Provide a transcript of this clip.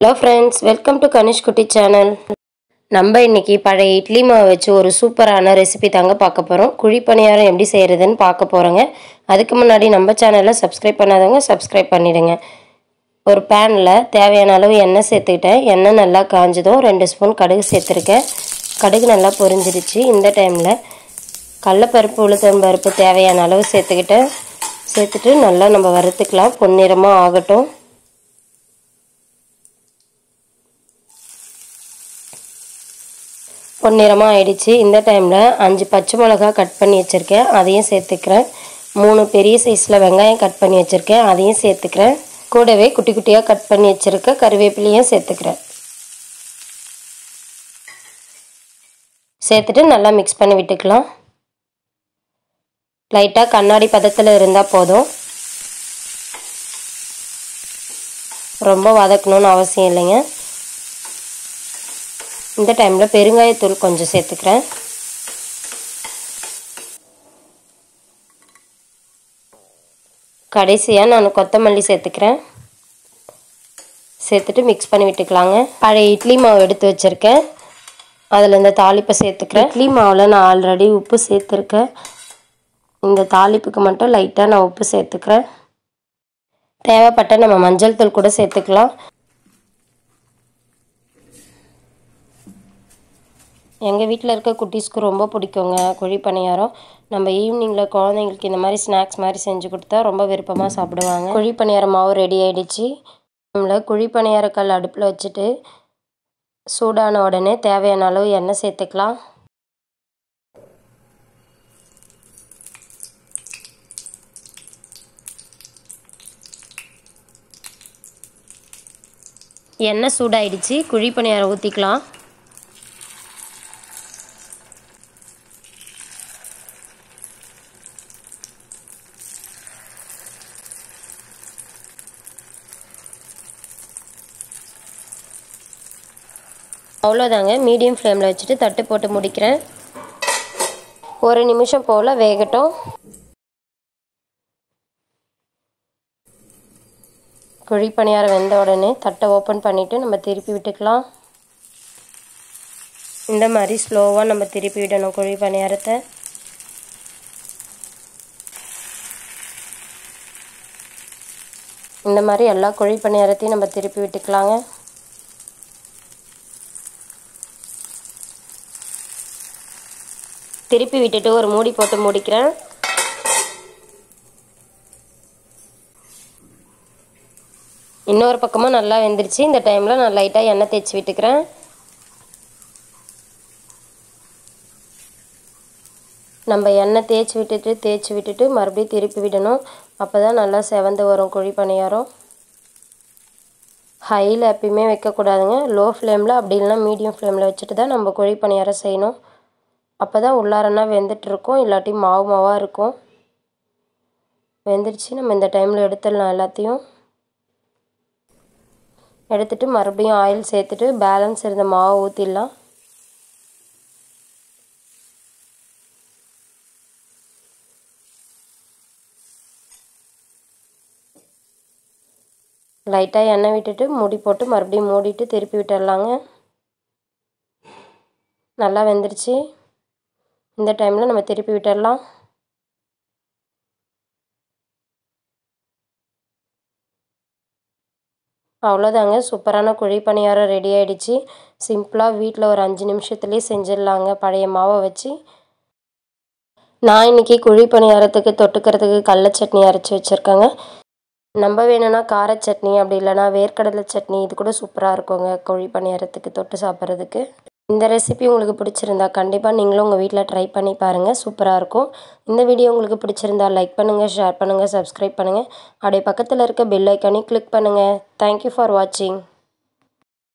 hello friends welcome to Kanish Kutty channel நம்ம இன்னைக்கு பழைய இட்லி மாவு வச்சு ஒரு சூப்பரான ரெசிபி தாங்க பார்க்க போகிறோம் குழி பணியாரம் எப்படி செய்கிறதுன்னு பார்க்க போகிறோங்க அதுக்கு முன்னாடி நம்ம சேனலை சப்ஸ்கிரைப் பண்ணாதவங்க சப்ஸ்கிரைப் பண்ணிடுங்க ஒரு பேனில் தேவையான அளவு எண்ணெய் சேர்த்துக்கிட்டேன் எண்ணெய் நல்லா காஞ்சதும் ரெண்டு ஸ்பூன் கடுகு சேர்த்துருக்கேன் கடுகு நல்லா பொரிஞ்சிருச்சு இந்த டைமில் கடலப்பருப்பு உளுத்தம் பருப்பு தேவையான அளவு சேர்த்துக்கிட்டேன் சேர்த்துட்டு நல்லா நம்ம வறுத்துக்கலாம் பொன்னிறமாக ஆகட்டும் பொன்னிறமாக ஆயிடுச்சு இந்த டைமில் அஞ்சு பச்சை மிளகா கட் பண்ணி வச்சுருக்கேன் அதையும் சேர்த்துக்கிறேன் மூணு பெரிய சைஸில் வெங்காயம் கட் பண்ணி வச்சுருக்கேன் அதையும் சேர்த்துக்கிறேன் கூடவே குட்டி குட்டியாக கட் பண்ணி வச்சுருக்க கருவேப்பிலையும் சேர்த்துக்கிறேன் சேர்த்துட்டு நல்லா மிக்ஸ் பண்ணி விட்டுக்கலாம் லைட்டாக கண்ணாடி பதத்தில் இருந்தால் போதும் ரொம்ப வதக்கணும்னு அவசியம் இல்லைங்க இந்த டைமில் பெருங்காயத்தூள் கொஞ்சம் சேர்த்துக்கிறேன் கடைசியாக நான் கொத்தமல்லி சேர்த்துக்கிறேன் சேர்த்துட்டு மிக்ஸ் பண்ணி விட்டுக்கலாங்க பழைய இட்லி மாவு எடுத்து வச்சுருக்கேன் அதில் இந்த தாளிப்பை சேர்த்துக்கிறேன் இட்லி மாவில் நான் ஆல்ரெடி உப்பு சேர்த்துருக்கேன் இந்த தாளிப்புக்கு மட்டும் லைட்டாக நான் உப்பு சேர்த்துக்கிறேன் தேவைப்பட்ட நம்ம மஞ்சள் தூள் கூட சேர்த்துக்கலாம் எங்கள் வீட்டில் இருக்க குட்டீஸ்க்கு ரொம்ப பிடிக்குங்க குழி பணியாரம் நம்ம ஈவினிங்கில் குழந்தைங்களுக்கு இந்த மாதிரி ஸ்நாக்ஸ் மாதிரி செஞ்சு கொடுத்தா ரொம்ப விருப்பமாக சாப்பிடுவாங்க குழி பணியாரம் மாவு ரெடி ஆகிடுச்சு நம்மள குழி பணியாரக்கல் அடுப்பில் வச்சுட்டு சூடான உடனே தேவையான அளவு எண்ணெய் சேர்த்துக்கலாம் எண்ணெய் சூடாயிடுச்சு குழி பணியாரம் ஊற்றிக்கலாம் அவ்வளோதாங்க மீடியம் ஃப்ளேமில் வச்சுட்டு தட்டு போட்டு முடிக்கிறேன் ஒரு நிமிஷம் போல் வேகட்டும் குழி பணியாரம் வெந்த உடனே தட்டை ஓப்பன் பண்ணிவிட்டு நம்ம திருப்பி விட்டுக்கலாம் இந்த மாதிரி ஸ்லோவாக நம்ம திருப்பி விடணும் குழி பணியாரத்தை இந்த மாதிரி எல்லா குழி பணியாரத்தையும் நம்ம திருப்பி விட்டுக்கலாங்க திருப்பி விட்டுட்டு ஒரு மூடி போட்டு முடிக்கிறேன் இன்னொரு பக்கமும் நல்லா வெந்துருச்சு இந்த டைமில் நான் லைட்டாக எண்ணெய் தேய்ச்சி விட்டுக்கிறேன் நம்ம எண்ணெய் தேய்ச்சி விட்டுட்டு தேய்ச்சி விட்டுட்டு மறுபடியும் திருப்பி விடணும் அப்போ தான் நல்லா செவந்து வரும் குழி பணியாரம் ஹையில் எப்பயுமே வைக்கக்கூடாதுங்க லோ ஃப்ளேமில் அப்படி இல்லைனா மீடியம் ஃப்ளேமில் வச்சுட்டு தான் நம்ம குழி பணியாரம் செய்யணும் அப்போ தான் உள்ளாரனா வெந்துட்டுருக்கும் இல்லாட்டி மாவு மாவாக இருக்கும் வெந்துடுச்சு நம்ம இந்த டைமில் எடுத்துடலாம் எல்லாத்தையும் எடுத்துட்டு மறுபடியும் ஆயில் சேர்த்துட்டு பேலன்ஸ் இருந்த மாவு ஊற்றிடலாம் லைட்டாக எண்ணெய் விட்டுட்டு மூடி போட்டு மறுபடியும் மூடிட்டு திருப்பி விட்டுடலாங்க நல்லா வெந்துருச்சு இந்த டைமில் நம்ம திருப்பி விட்டுடலாம் அவ்வளோதாங்க சூப்பரான குழி பணியாரம் ரெடி ஆகிடுச்சு சிம்பிளாக வீட்டில் ஒரு அஞ்சு நிமிஷத்துலேயே செஞ்சிடலாங்க பழைய மாவை வச்சு நான் இன்றைக்கி குழி பணியாரத்துக்கு தொட்டுக்கிறதுக்கு கடல சட்னி அரைச்சி வச்சுருக்கேங்க நம்ம வேணும்னா கார சட்னி அப்படி இல்லைனா வேர்க்கடலை சட்னி இது கூட சூப்பராக இருக்குங்க குழி பணியாரத்துக்கு தொட்டு சாப்பிட்றதுக்கு இந்த ரெசிபி உங்களுக்கு பிடிச்சிருந்தா கண்டிப்பாக நீங்களும் உங்கள் வீட்டில் ட்ரை பண்ணி பாருங்கள் சூப்பராக இருக்கும் இந்த வீடியோ உங்களுக்கு பிடிச்சிருந்தா லைக் பண்ணுங்கள் ஷேர் பண்ணுங்கள் சப்ஸ்கிரைப் பண்ணுங்கள் அப்படியே பக்கத்தில் இருக்க பெல் ஐக்கானையும் கிளிக் பண்ணுங்கள் தேங்க்யூ ஃபார் வாட்சிங்